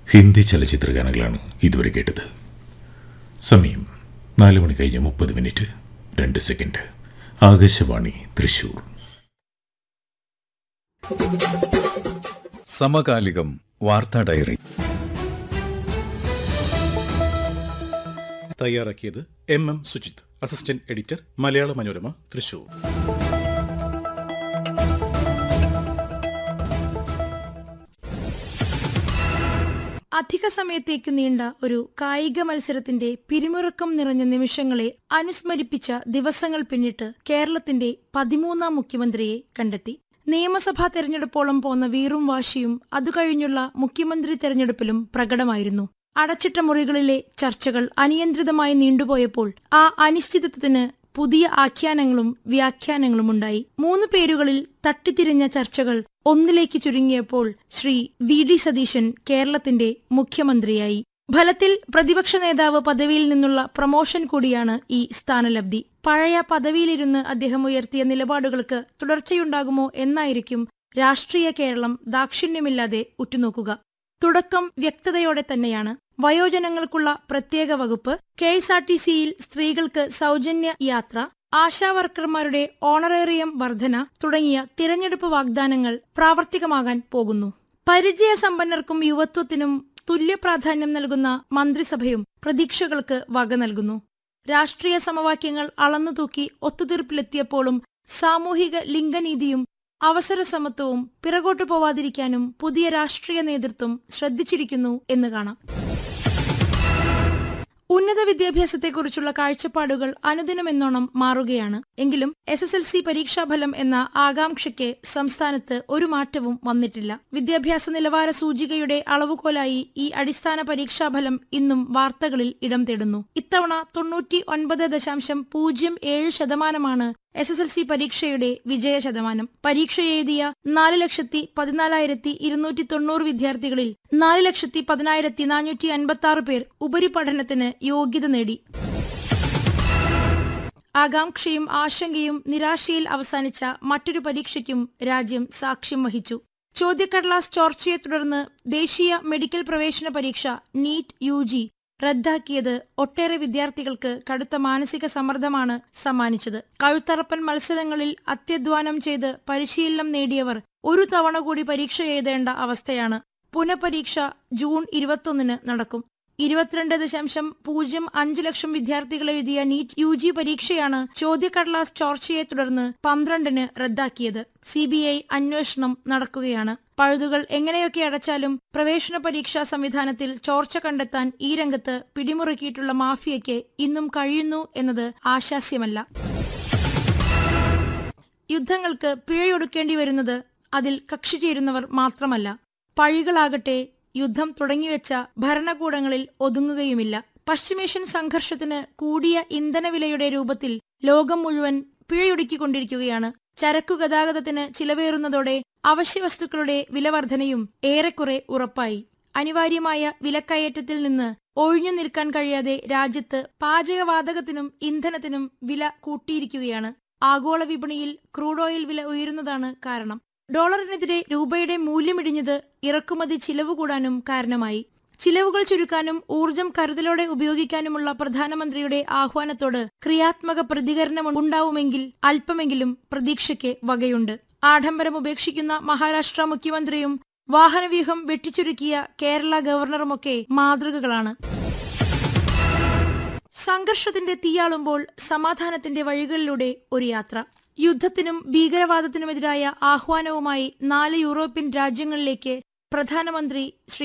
ഹിന്ദി ചലച്ചിത്ര ഗാനങ്ങളാണ് ഇതുവരെ കേട്ടത് സമയം നാല് മണി കഴിഞ്ഞ് മുപ്പത് മിനിറ്റ് രണ്ട് സെക്കൻഡ് ആകാശവാണി തൃശൂർ സമകാലികം വാർത്താ ഡയറി തയ്യാറാക്കിയത് M M Sujith assistant editor Malayala Manorama Thrissur അധിക സമയത്തേക്കു നീണ്ട ഒരു കായിക മത്സരത്തിന്റെ പിരിമുറുക്കം നിറഞ്ഞ നിമിഷങ്ങളെ അനുസ്മരിപ്പിച്ച ദിവസങ്ങൾ പിന്നിട്ട് കേരളത്തിന്റെ പതിമൂന്നാം മുഖ്യമന്ത്രിയെ കണ്ടെത്തി നിയമസഭാ തെരഞ്ഞെടുപ്പോളം പോന്ന വീറും വാശിയും അതുകഴിഞ്ഞുള്ള മുഖ്യമന്ത്രി തെരഞ്ഞെടുപ്പിലും പ്രകടമായിരുന്നു അടച്ചിട്ട മുറികളിലെ ചർച്ചകൾ അനിയന്ത്രിതമായി നീണ്ടുപോയപ്പോൾ ആ അനിശ്ചിതത്വത്തിന് പുതിയ ആഖ്യാനങ്ങളും വ്യാഖ്യാനങ്ങളും ഉണ്ടായി മൂന്ന് പേരുകളിൽ തട്ടിത്തിരിഞ്ഞ ചർച്ചകൾ ഒന്നിലേക്ക് ചുരുങ്ങിയപ്പോൾ ശ്രീ വി ഡി സതീശൻ കേരളത്തിന്റെ മുഖ്യമന്ത്രിയായി ഫലത്തിൽ പ്രതിപക്ഷ നേതാവ് പദവിയിൽ നിന്നുള്ള പ്രമോഷൻ കൂടിയാണ് ഈ സ്ഥാനലബ്ധി പഴയ പദവിയിലിരുന്ന് അദ്ദേഹം ഉയർത്തിയ നിലപാടുകൾക്ക് തുടർച്ചയുണ്ടാകുമോ എന്നായിരിക്കും രാഷ്ട്രീയ കേരളം ദാക്ഷിണ്യമില്ലാതെ ഉറ്റുനോക്കുക തുടക്കം വ്യക്തതയോടെ തന്നെയാണ് വയോജനങ്ങൾക്കുള്ള പ്രത്യേക വകുപ്പ് കെ എസ് ആർ ടി സിയിൽ സ്ത്രീകൾക്ക് സൗജന്യ യാത്ര ആശാവർക്കർമാരുടെ ഓണറേറിയം വർധന തുടങ്ങിയ തിരഞ്ഞെടുപ്പ് വാഗ്ദാനങ്ങൾ പ്രാവർത്തികമാകാൻ പോകുന്നു പരിചയസമ്പന്നർക്കും യുവത്വത്തിനും തുല്യ പ്രാധാന്യം നൽകുന്ന മന്ത്രിസഭയും പ്രതീക്ഷകൾക്ക് വക നൽകുന്നു രാഷ്ട്രീയ സമവാക്യങ്ങൾ അളന്നുതൂക്കി ഒത്തുതീർപ്പിലെത്തിയപ്പോഴും സാമൂഹിക ലിംഗനീതിയും അവസര സമത്വവും പിറകോട്ടു പോവാതിരിക്കാനും പുതിയ രാഷ്ട്രീയ നേതൃത്വം ശ്രദ്ധിച്ചിരിക്കുന്നു എന്ന് കാണാം ഉന്നത വിദ്യാഭ്യാസത്തെക്കുറിച്ചുള്ള കാഴ്ചപ്പാടുകൾ അനുദിനമെന്നോണം മാറുകയാണ് എങ്കിലും എസ് എസ് എൽ സി പരീക്ഷാഫലം എന്ന ആകാംക്ഷയ്ക്ക് സംസ്ഥാനത്ത് ഒരു മാറ്റവും വന്നിട്ടില്ല വിദ്യാഭ്യാസ നിലവാര സൂചികയുടെ അളവുകോലായി ഈ അടിസ്ഥാന പരീക്ഷാഫലം ഇന്നും വാർത്തകളിൽ ഇടം തേടുന്നു ഇത്തവണ തൊണ്ണൂറ്റി ഒൻപത് ദശാംശം പൂജ്യം ഏഴ് ശതമാനമാണ് എസ് എസ് എൽ സി പരീക്ഷയുടെ വിജയ ശതമാനം പരീക്ഷ എഴുതിയ നാല് ലക്ഷത്തി പതിനാലായിരത്തി ഇരുന്നൂറ്റി തൊണ്ണൂറ് വിദ്യാർത്ഥികളിൽ നാല് ലക്ഷത്തി പതിനായിരത്തി നാനൂറ്റി അൻപത്തി ആറ് പേർ ഉപരിപഠനത്തിന് യോഗ്യത നേടി ആകാംക്ഷയും ആശങ്കയും നിരാശയിൽ അവസാനിച്ച മറ്റൊരു പരീക്ഷയ്ക്കും രാജ്യം സാക്ഷ്യം വഹിച്ചു ചോദ്യക്കടലാസ് ചോർച്ചയെ തുടർന്ന് ദേശീയ മെഡിക്കൽ പ്രവേശന പരീക്ഷ നീറ്റ് യു ജി റദ്ദാക്കിയത് ഒട്ടേറെ വിദ്യാർത്ഥികൾക്ക് കടുത്ത മാനസിക സമ്മർദ്ദമാണ് സമ്മാനിച്ചത് കഴുത്തറപ്പൻ മത്സരങ്ങളിൽ അത്യധ്വാനം ചെയ്ത് പരിശീലനം നേടിയവർ ഒരു തവണ കൂടി പരീക്ഷ എഴുതേണ്ട അവസ്ഥയാണ് പുനഃപരീക്ഷ ജൂൺ ഇരുപത്തൊന്നിന് നടക്കും ഇരുപത്തിരണ്ട് ദശാംശം പൂജ്യം അഞ്ച് ലക്ഷം വിദ്യാർത്ഥികൾ എഴുതിയ നീറ്റ് യു ജി പരീക്ഷയാണ് ചോദ്യക്കടലാസ് ചോർച്ചയെ തുടർന്ന് പന്ത്രണ്ടിന് റദ്ദാക്കിയത് സി ബി ഐ അന്വേഷണം നടക്കുകയാണ് പഴുതുകൾ എങ്ങനെയൊക്കെ അടച്ചാലും പ്രവേശന പരീക്ഷാ സംവിധാനത്തിൽ ചോർച്ച കണ്ടെത്താൻ ഈ രംഗത്ത് പിടിമുറുക്കിയിട്ടുള്ള മാഫിയയ്ക്ക് ഇന്നും കഴിയുന്നു എന്നത് ആശാസ്യമല്ല യുദ്ധങ്ങൾക്ക് പിഴയൊടുക്കേണ്ടി വരുന്നത് അതിൽ കക്ഷി ചേരുന്നവർ മാത്രമല്ല പഴികളാകട്ടെ യുദ്ധം തുടങ്ങിവെച്ച ഭരണകൂടങ്ങളിൽ ഒതുങ്ങുകയുമില്ല പശ്ചിമേഷ്യൻ സംഘർഷത്തിന് കൂടിയ ഇന്ധനവിലയുടെ രൂപത്തിൽ ലോകം മുഴുവൻ പിഴയൊടുക്കിക്കൊണ്ടിരിക്കുകയാണ് ചരക്കു ഗതാഗതത്തിന് ചിലവേറുന്നതോടെ അവശ്യവസ്തുക്കളുടെ വിലവർധനയും ഏറെക്കുറെ ഉറപ്പായി അനിവാര്യമായ വിലക്കയറ്റത്തിൽ നിന്ന് ഒഴിഞ്ഞു നിൽക്കാൻ കഴിയാതെ രാജ്യത്ത് പാചകവാതകത്തിനും ഇന്ധനത്തിനും വില കൂട്ടിയിരിക്കുകയാണ് ആഗോള വിപണിയിൽ ക്രൂഡ് ഓയിൽ വില ഉയരുന്നതാണ് കാരണം ഡോളറിനെതിരെ രൂപയുടെ മൂല്യമിടിഞ്ഞത് ഇറക്കുമതി ചിലവ് കൂടാനും കാരണമായി ചിലവുകൾ ചുരുക്കാനും ഊർജം കരുതലോടെ ഉപയോഗിക്കാനുമുള്ള പ്രധാനമന്ത്രിയുടെ ആഹ്വാനത്തോട് ക്രിയാത്മക പ്രതികരണം ഉണ്ടാവുമെങ്കിൽ അല്പമെങ്കിലും പ്രതീക്ഷയ്ക്ക് വകയുണ്ട് ആഡംബരം ഉപേക്ഷിക്കുന്ന മഹാരാഷ്ട്ര മുഖ്യമന്ത്രിയും വാഹനവ്യൂഹം വെട്ടിച്ചുരുക്കിയ കേരള ഗവർണറുമൊക്കെ മാതൃകകളാണ് സംഘർഷത്തിന്റെ തീയാളുമ്പോൾ സമാധാനത്തിന്റെ വഴികളിലൂടെ ഒരു യാത്ര യുദ്ധത്തിനും ഭീകരവാദത്തിനുമെതിരായ ആഹ്വാനവുമായി നാല് യൂറോപ്യൻ രാജ്യങ്ങളിലേക്ക് പ്രധാനമന്ത്രി ശ്രീ